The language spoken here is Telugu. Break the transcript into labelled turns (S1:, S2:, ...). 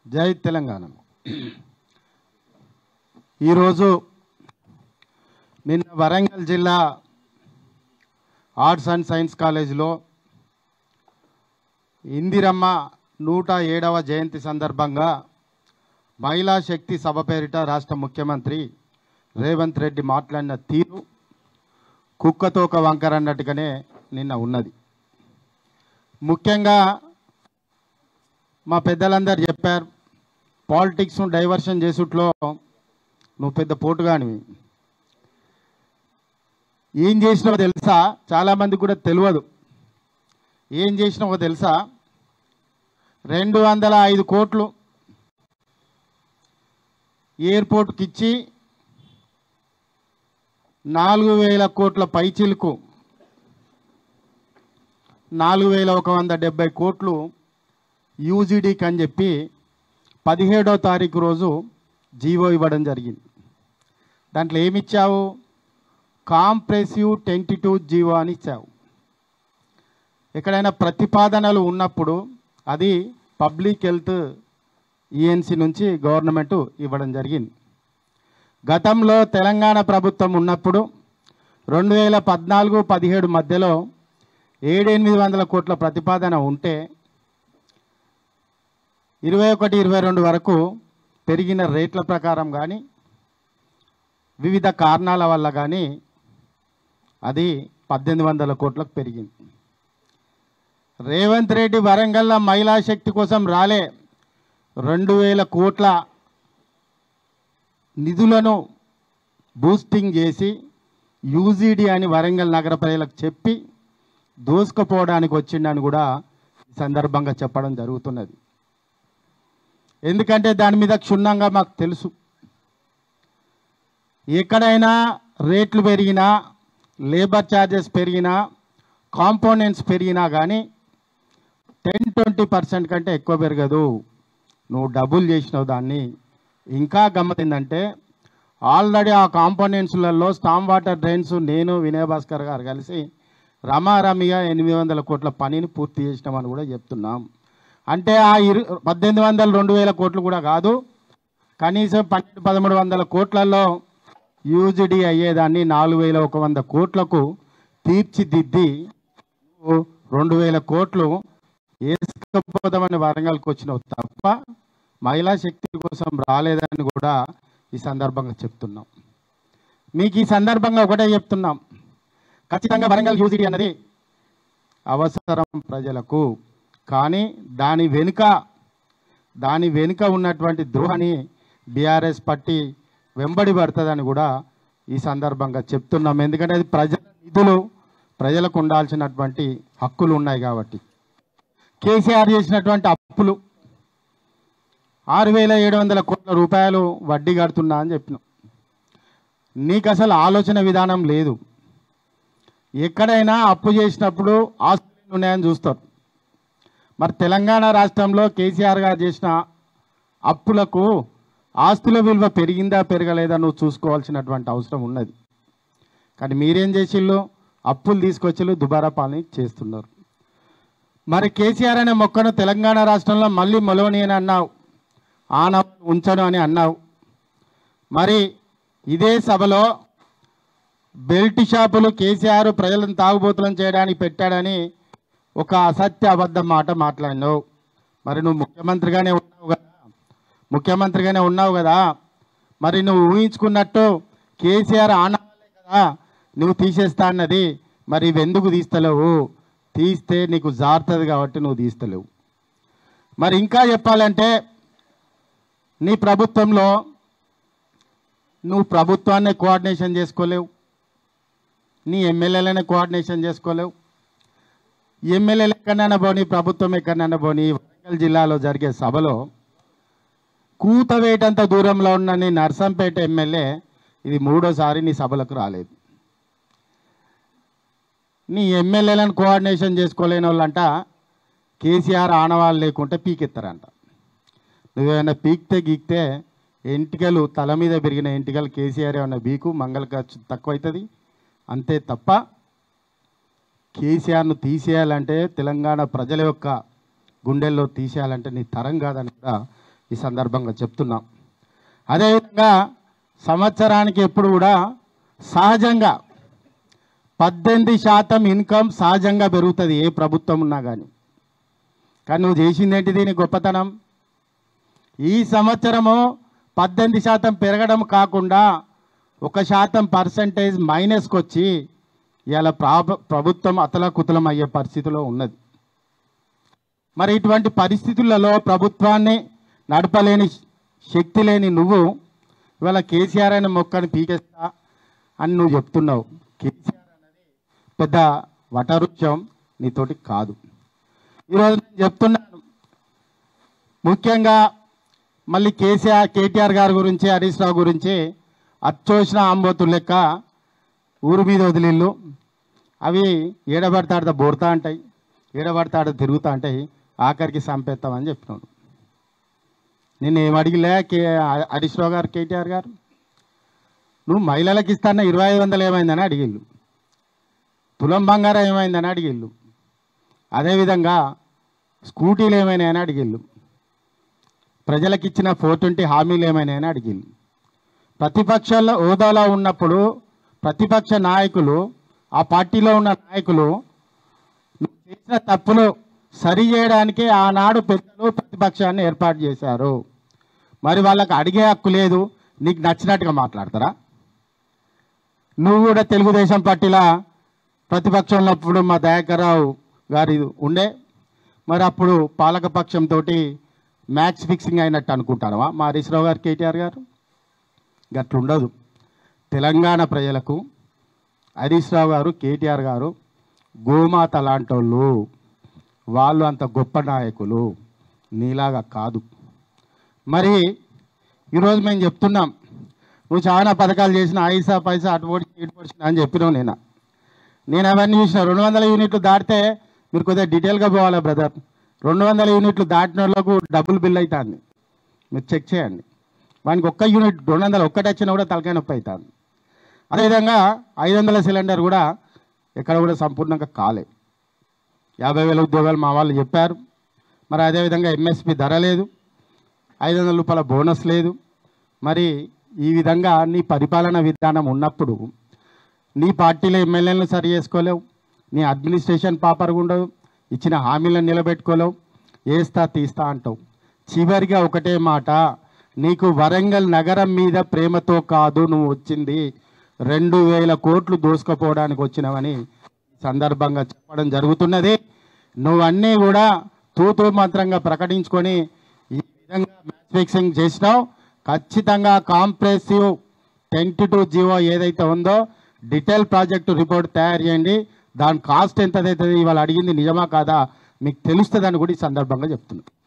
S1: జై తెలంగాణ ఈరోజు నిన్న వరంగల్ జిల్లా ఆర్ట్స్ అండ్ సైన్స్ కాలేజీలో ఇందిరమ్మ నూట ఏడవ జయంతి సందర్భంగా మహిళా శక్తి సభ పేరిట రాష్ట్ర ముఖ్యమంత్రి రేవంత్ రెడ్డి మాట్లాడిన తీరు కుక్కతో ఒక వంకర అన్నట్టుగానే నిన్న ఉన్నది ముఖ్యంగా మా పెద్దలందరూ చెప్పారు పాలిటిక్స్ను డైవర్షన్ చేసుట్లో నువ్వు పెద్ద పోటుగానివి ఏం చేసినావో తెలుసా చాలామందికి కూడా తెలియదు ఏం చేసినావో తెలుసా రెండు వందల ఐదు కోట్లు ఎయిర్పోర్ట్కి ఇచ్చి నాలుగు వేల కోట్ల పైచిలుకు నాలుగు వేల ఒక వంద డెబ్బై కోట్లు యూజీడీకి అని చెప్పి పదిహేడో తారీఖు రోజు జీవో ఇవ్వడం జరిగింది దాంట్లో ఏమి ఇచ్చావు కాంప్రెసివ్ టెంటీ జీవో అని ఇచ్చావు ఎక్కడైనా ప్రతిపాదనలు ఉన్నప్పుడు అది పబ్లిక్ హెల్త్ ఈఎన్సీ నుంచి గవర్నమెంట్ ఇవ్వడం జరిగింది గతంలో తెలంగాణ ప్రభుత్వం ఉన్నప్పుడు రెండు వేల పద్నాలుగు పదిహేడు మధ్యలో ఏడెనిమిది వందల కోట్ల ప్రతిపాదన ఉంటే ఇరవై ఒకటి ఇరవై రెండు వరకు పెరిగిన రేట్ల ప్రకారం కానీ వివిధ కారణాల వల్ల కానీ అది పద్దెనిమిది వందల కోట్లకు పెరిగింది రేవంత్ రెడ్డి వరంగల్లో మహిళా శక్తి కోసం రాలే రెండు వేల కోట్ల నిధులను బూస్టింగ్ చేసి యూజీడీ అని వరంగల్ నగర ప్రజలకు చెప్పి దోసుకుపోవడానికి వచ్చిండని కూడా ఈ సందర్భంగా చెప్పడం జరుగుతున్నది ఎందుకంటే దాని మీద క్షుణ్ణంగా మాకు తెలుసు ఎక్కడైనా రేట్లు పెరిగినా లేబర్ ఛార్జెస్ పెరిగినా కాంపోనెంట్స్ పెరిగినా కానీ టెన్ ట్వంటీ పర్సెంట్ కంటే ఎక్కువ పెరగదు నువ్వు డబుల్ చేసినావు దాన్ని ఇంకా గమ్మతిందంటే ఆల్రెడీ ఆ కాంపోనెంట్స్లలో స్టామ్ వాటర్ డ్రైన్స్ నేను వినయ్ భాస్కర్ గారు కలిసి రమారమిగా ఎనిమిది వందల కోట్ల పనిని పూర్తి చేసినామని కూడా చెప్తున్నాం అంటే ఆ ఇరు పద్దెనిమిది వందల రెండు వేల కోట్లు కూడా కాదు కనీసం పన్నెండు పదమూడు వందల కోట్లలో యూజిడి అయ్యేదాన్ని నాలుగు వేల ఒక వంద కోట్లకు తీర్చిదిద్ది నువ్వు రెండు వేల కోట్లు వేసుకపోదామని వరంగల్కి వచ్చినావు తప్ప మహిళా శక్తి కోసం రాలేదని కూడా ఈ సందర్భంగా చెప్తున్నాం మీకు ఈ సందర్భంగా ఒకటే చెప్తున్నాం ఖచ్చితంగా వరంగల్ యూజిడి అన్నది అవసరం ప్రజలకు కానీ దాని వెనుక దాని వెనుక ఉన్నటువంటి ద్రోహాన్ని బీఆర్ఎస్ పట్టి వెంబడి పడుతుందని కూడా ఈ సందర్భంగా చెప్తున్నాం ఎందుకంటే అది ప్రజల నిధులు ప్రజలకు ఉండాల్సినటువంటి హక్కులు ఉన్నాయి కాబట్టి కేసీఆర్ చేసినటువంటి అప్పులు ఆరు వేల ఏడు వందల కోట్ల రూపాయలు వడ్డీ కడుతున్నా అని చెప్పినాం నీకు అసలు ఆలోచన విధానం లేదు ఎక్కడైనా అప్పు చేసినప్పుడు ఆస్తులు ఉన్నాయని చూస్తారు మరి తెలంగాణ రాష్ట్రంలో కేసీఆర్ గారు చేసిన అప్పులకు ఆస్తుల విలువ పెరిగిందా పెరగలేదా నువ్వు చూసుకోవాల్సినటువంటి అవసరం ఉన్నది కానీ మీరేం చేసిళ్ళు అప్పులు తీసుకొచ్చిళ్ళు దుబారా పాలన చేస్తున్నారు మరి కేసీఆర్ అనే మొక్కను తెలంగాణ రాష్ట్రంలో మళ్ళీ మొలవని అని అన్నావు ఆన ఉంచను అని అన్నావు మరి ఇదే సభలో బెల్ట్ షాపులు కేసీఆర్ ప్రజలను తాగుబోతులను చేయడానికి పెట్టాడని ఒక అసత్య అబద్ధం మాట మాట్లాడినావు మరి నువ్వు ముఖ్యమంత్రిగానే ఉన్నావు కదా ముఖ్యమంత్రిగానే ఉన్నావు కదా మరి నువ్వు ఊహించుకున్నట్టు కేసీఆర్ ఆనవాలే కదా నువ్వు తీసేస్తా అన్నది మరి ఇవెందుకు తీస్తలేవు తీస్తే నీకు జారుతుంది కాబట్టి నువ్వు తీస్తలేవు మరి ఇంకా చెప్పాలంటే నీ ప్రభుత్వంలో నువ్వు ప్రభుత్వాన్ని కోఆర్డినేషన్ చేసుకోలేవు నీ ఎమ్మెల్యేలనే కోఆర్డినేషన్ చేసుకోలేవు ఎమ్మెల్యేలు ఎక్కడైనా పోనీ ప్రభుత్వం ఎక్కడైనా పోనీ వరంగల్ జిల్లాలో జరిగే సభలో కూతవేటంత దూరంలో ఉన్న నీ నర్సంపేట ఎమ్మెల్యే ఇది మూడోసారి నీ సభలకు రాలేదు నీ ఎమ్మెల్యేలను కోఆర్డినేషన్ చేసుకోలేని వాళ్ళంట కేసీఆర్ ఆనవాళ్ళు లేకుంటే పీకెత్తారంట నువ్వేమైనా పీక్తే గీక్తే ఎంటికలు తల మీద పెరిగిన ఎంటికలు కేసీఆర్ ఏమన్నా బీకు మంగళ ఖర్చు తక్కువ అవుతుంది అంతే తప్ప కేసీఆర్ను తీసేయాలంటే తెలంగాణ ప్రజల యొక్క గుండెల్లో తీసేయాలంటే నీ తరం కాదని కూడా ఈ సందర్భంగా చెప్తున్నాం అదేవిధంగా సంవత్సరానికి ఎప్పుడు కూడా సహజంగా పద్దెనిమిది శాతం ఇన్కమ్ సహజంగా పెరుగుతుంది ఏ ప్రభుత్వం ఉన్నా కానీ కానీ నువ్వు చేసింది ఏంటిది నీ గొప్పతనం ఈ సంవత్సరము పద్దెనిమిది శాతం పెరగడం కాకుండా ఒక శాతం పర్సంటేజ్ మైనస్కి వచ్చి ఇవాళ ప్రాబ ప్రభుత్వం అతలకుతలం అయ్యే పరిస్థితిలో ఉన్నది మరి ఇటువంటి పరిస్థితులలో ప్రభుత్వాన్ని నడపలేని శక్తి లేని నువ్వు ఇవాళ కేసీఆర్ అనే మొక్కని పీకేస్తా అని నువ్వు చెప్తున్నావు కేసీఆర్ అనేది పెద్ద వటవృక్షం నీతోటి కాదు ఈరోజు నేను చెప్తున్నాను ముఖ్యంగా మళ్ళీ కేసీఆర్ కేటీఆర్ గారి గురించి హరీష్ రావు గురించి అచ్చోసిన ఆంబోతులు లెక్క ఊరు మీద వదిలిళ్ళు అవి ఏడబడతాడ బోడతా ఉంటాయి ఏడబడతాడ తిరుగుతా ఉంటాయి ఆఖరికి చంపేస్తామని చెప్పినాడు నేను ఏం అడిగిలే కే హరీష్ రావు గారు కేటీఆర్ గారు నువ్వు మహిళలకు ఇస్తాన్న ఇరవై ఐదు వందలు ఏమైందని అడిగిళ్ళు తులం బంగారం ఏమైందని అడిగిళ్ళు అదేవిధంగా స్కూటీలు ఏమైనాయని అడిగిళ్ళు ప్రజలకు ఇచ్చిన ఫోర్ ట్వంటీ హామీలు ఏమైనాయని అడిగిళ్ళు ప్రతిపక్షాల్లో హోదాలో ఉన్నప్పుడు ప్రతిపక్ష నాయకులు ఆ పార్టీలో ఉన్న నాయకులు నువ్వు చేసిన తప్పులు సరి చేయడానికి ఆనాడు పెద్దలు ప్రతిపక్షాన్ని ఏర్పాటు చేశారు మరి వాళ్ళకి అడిగే హక్కు లేదు నీకు నచ్చినట్టుగా మాట్లాడతారా నువ్వు కూడా తెలుగుదేశం పార్టీలా ప్రతిపక్షంలో అప్పుడు మా దయాకర్ రావు గారి ఉండే మరి అప్పుడు పాలకపక్షంతో మ్యాచ్ ఫిక్సింగ్ అయినట్టు అనుకుంటానవా మా హరీష్ రావు గారు కేటీఆర్ గారు గట్లుండదు తెలంగాణ ప్రజలకు హరీష్ రావు గారు కేటీఆర్ గారు గోమాత లాంటోళ్ళు వాళ్ళు అంత గొప్ప నాయకులు నీలాగా కాదు మరి ఈరోజు మేము చెప్తున్నాం నువ్వు చాలా పథకాలు చేసిన ఐసా పైసా అటు పొడిచి ఇటు పొడిచిన అని చెప్పినావు నేను నేను అవన్నీ చూసిన రెండు వందల యూనిట్లు దాటితే మీరు కొద్దిగా డీటెయిల్గా పోవాలి బ్రదర్ రెండు వందల యూనిట్లు దాటిన వాళ్ళకు డబుల్ బిల్ అవుతుంది మీరు చెక్ చేయండి వానికి ఒక్క యూనిట్ రెండు వందలు ఒక్కటి వచ్చినా కూడా తలకాయ నొప్పి అవుతుంది అదేవిధంగా ఐదు వందల సిలిండర్ కూడా ఎక్కడ కూడా సంపూర్ణంగా కాలే యాభై వేల ఉద్యోగాలు మా వాళ్ళు చెప్పారు మరి అదేవిధంగా ఎంఎస్పి ధర లేదు ఐదు వందల రూపాయల బోనస్ లేదు మరి ఈ విధంగా నీ పరిపాలన విధానం ఉన్నప్పుడు నీ పార్టీలో ఎమ్మెల్యేలను సరి చేసుకోలేవు నీ అడ్మినిస్ట్రేషన్ పాపరగా ఉండదు ఇచ్చిన హామీలను నిలబెట్టుకోలేవు వేస్తా తీస్తా అంటావు చివరిగా ఒకటే మాట నీకు వరంగల్ నగరం మీద ప్రేమతో కాదు నువ్వు వచ్చింది రెండు వేల కోట్లు దోసుకుపోవడానికి వచ్చినవని సందర్భంగా చెప్పడం జరుగుతున్నది నువ్వన్నీ కూడా తూతూ మంత్రంగా ప్రకటించుకొని ఈ విధంగా మ్యాచ్ ఫిక్సింగ్ చేసినావు ఖచ్చితంగా కాంప్రెసివ్ టెంట్ టు జీవో ఏదైతే ఉందో డీటెయిల్ ప్రాజెక్టు రిపోర్ట్ తయారు చేయండి దాని కాస్ట్ ఎంత అవుతుంది ఇవాళ అడిగింది నిజమా కాదా మీకు తెలుస్తుందని కూడా ఈ సందర్భంగా చెప్తున్నాను